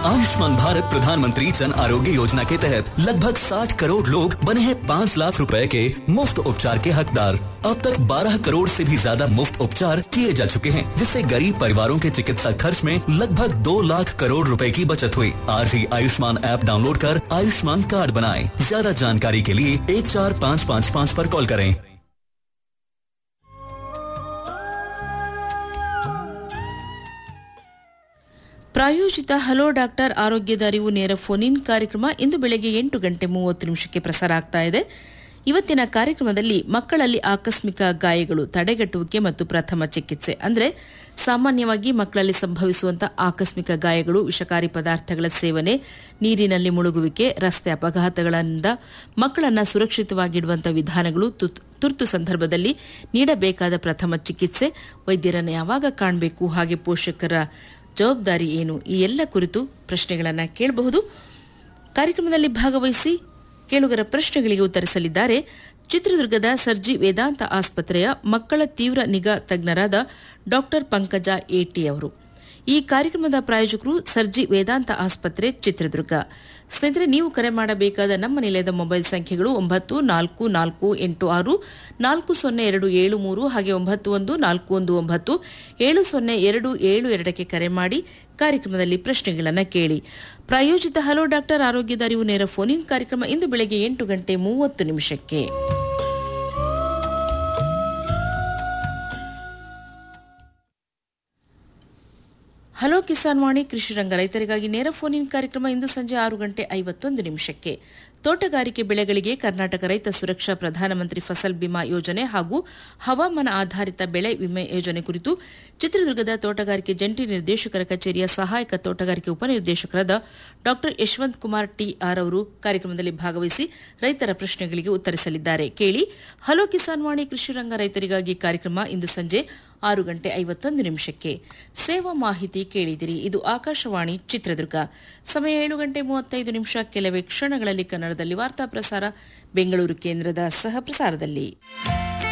आयुष्मान भारत प्रधानमंत्री जन आरोग्य योजना के तहत लगभग 60 करोड़ लोग बने हैं 5 लाख रुपए के मुफ्त उपचार के हकदार अब तक 12 करोड़ से भी ज्यादा मुफ्त उपचार किए जा चुके हैं जिससे गरीब परिवारों के चिकित्सा खर्च में लगभग 2 लाख करोड़ रुपए की बचत हुई आज ही आयुष्मान ऐप डाउनलोड कर आयुष्मान कार्ड बनाएं ज्यादा जानकारी के लिए एक चार पाँच पाँच पाँच पर कॉल करें ಪ್ರಾಯೋಜಿತ ಹಲೋ ಡಾಕ್ಟರ್ ಆರೋಗ್ಯದ ಅರಿವು ನೇರ ಫೋನ್ ಇನ್ ಕಾರ್ಯಕ್ರಮ ಇಂದು ಬೆಳಗ್ಗೆ ಎಂಟು ಗಂಟೆ ಮೂವತ್ತು ನಿಮಿಷಕ್ಕೆ ಪ್ರಸಾರ ಆಗ್ತಾ ಇದೆ ಇವತ್ತಿನ ಕಾರ್ಯಕ್ರಮದಲ್ಲಿ ಮಕ್ಕಳಲ್ಲಿ ಆಕಸ್ಮಿಕ ಗಾಯಗಳು ತಡೆಗಟ್ಟುವಿಕೆ ಮತ್ತು ಪ್ರಥಮ ಚಿಕಿತ್ಸೆ ಅಂದ್ರೆ ಸಾಮಾನ್ಯವಾಗಿ ಮಕ್ಕಳಲ್ಲಿ ಸಂಭವಿಸುವಂತಹ ಆಕಸ್ಮಿಕ ಗಾಯಗಳು ವಿಷಕಾರಿ ಪದಾರ್ಥಗಳ ಸೇವನೆ ನೀರಿನಲ್ಲಿ ಮುಳುಗುವಿಕೆ ರಸ್ತೆ ಅಪಘಾತಗಳಿಂದ ಮಕ್ಕಳನ್ನ ಸುರಕ್ಷಿತವಾಗಿಡುವಂತಹ ವಿಧಾನಗಳು ತುತ್- ತುರ್ತು ಸಂದರ್ಭದಲ್ಲಿ ನೀಡಬೇಕಾದ ಪ್ರಥಮ ಚಿಕಿತ್ಸೆ ವೈದ್ಯರನ್ನು ಯಾವಾಗ ಕಾಣಬೇಕು ಹಾಗೆ ಪೋಷಕರ ಜವಾಬ್ದಾರಿ ಏನು ಈ ಎಲ್ಲ ಕುರಿತು ಪ್ರಶ್ನೆಗಳನ್ನು ಕೇಳಬಹುದು ಕಾರ್ಯಕ್ರಮದಲ್ಲಿ ಭಾಗವಹಿಸಿ ಕೇಳುಗರ ಪ್ರಶ್ನೆಗಳಿಗೆ ಉತ್ತರಿಸಲಿದ್ದಾರೆ ಚಿತ್ರದುರ್ಗದ ಸರ್ಜಿ ವೇದಾಂತ ಆಸ್ಪತ್ರೆಯ ಮಕ್ಕಳ ತೀವ್ರ ನಿಗಾ ತಜ್ಞರಾದ ಡಾಕ್ಟರ್ ಪಂಕಜ ಎಟಿ ಅವರು ಈ ಕಾರ್ಯಕ್ರಮದ ಪ್ರಾಯೋಜಕರು ಸರ್ಜಿ ವೇದಾಂತ ಆಸ್ಪತ್ರೆ ಚಿತ್ರದುರ್ಗ ಸ್ನೇಹಿತರೆ ನೀವು ಕರೆ ಮಾಡಬೇಕಾದ ನಮ್ಮ ನಿಲಯದ ಮೊಬೈಲ್ ಸಂಖ್ಯೆಗಳು ಒಂಬತ್ತು ನಾಲ್ಕು ನಾಲ್ಕು ಎಂಟು ಆರು ನಾಲ್ಕು ಸೊನ್ನೆ ಎರಡು ಏಳು ಮೂರು ಹಾಗೆ ಒಂಬತ್ತು ಒಂದು ನಾಲ್ಕು ಒಂದು ಒಂಬತ್ತು ಏಳು ಸೊನ್ನೆ ಎರಡು ಏಳು ಎರಡಕ್ಕೆ ಕರೆ ಮಾಡಿ ಕಾರ್ಯಕ್ರಮದಲ್ಲಿ ಪ್ರಶ್ನೆಗಳನ್ನು ಕೇಳಿ ಪ್ರಾಯೋಜಿತ ಹಲೋ ಡಾಕ್ಟರ್ ಆರೋಗ್ಯದ ಅರಿವು ನೇರ ಫೋನಿಂಗ್ ಕಾರ್ಯಕ್ರಮ ಇಂದು ಬೆಳಗ್ಗೆ ಎಂಟು ಗಂಟೆ ಮೂವತ್ತು ನಿಮಿಷಕ್ಕೆ ಹಲೋ ಕಿಸಾನ್ ವಾಣಿ ಕೃಷಿ ರಂಗ ರೈತರಿಗಾಗಿ ನೇರ ಫೋನ್ ಇನ್ ಕಾರ್ಯಕ್ರಮ ಇಂದು ಸಂಜೆ ಆರು ಗಂಟೆ ಐವತ್ತೊಂದು ನಿಮಿಷಕ್ಕೆ ತೋಟಗಾರಿಕೆ ಬೆಳೆಗಳಿಗೆ ಕರ್ನಾಟಕ ರೈತ ಸುರಕ್ಷಾ ಪ್ರಧಾನಮಂತ್ರಿ ಫಸಲ್ ಬಿಮಾ ಯೋಜನೆ ಹಾಗೂ ಹವಾಮಾನ ಆಧಾರಿತ ಬೆಳೆ ವಿಮೆ ಯೋಜನೆ ಕುರಿತು ಚಿತ್ರದುರ್ಗದ ತೋಟಗಾರಿಕೆ ಜಂಟಿ ನಿರ್ದೇಶಕರ ಕಚೇರಿಯ ಸಹಾಯಕ ತೋಟಗಾರಿಕೆ ಉಪನಿರ್ದೇಶಕರಾದ ಡಾ ಯಶವಂತ್ ಕುಮಾರ್ ಟಿಆರ್ ಅವರು ಕಾರ್ಯಕ್ರಮದಲ್ಲಿ ಭಾಗವಹಿಸಿ ರೈತರ ಪ್ರಶ್ನೆಗಳಿಗೆ ಉತ್ತರಿಸಲಿದ್ದಾರೆ ಕೇಳಿ ಹಲೋ ಕಿಸಾನ್ ವಾಣಿ ಕೃಷಿ ರಂಗ ರೈತರಿಗಾಗಿ ಕಾರ್ಯಕ್ರಮ ಇಂದು ಸಂಜೆ ಆರು ಗಂಟೆ ಐವತ್ತೊಂದು ನಿಮಿಷಕ್ಕೆ ಸೇವಾ ಮಾಹಿತಿ ಕೇಳಿದಿರಿ ಇದು ಆಕಾಶವಾಣಿ ಚಿತ್ರದುರ್ಗ ಸಮಯ ಏಳು ಗಂಟೆ ಮೂವತ್ತೈದು ನಿಮಿಷ ಕೆಲವೇ ಕ್ಷಣಗಳಲ್ಲಿ ಕನ್ನಡದಲ್ಲಿ ವಾರ್ತಾ ಪ್ರಸಾರ ಬೆಂಗಳೂರು ಕೇಂದ್ರದ ಸಹ ಪ್ರಸಾರದಲ್ಲಿ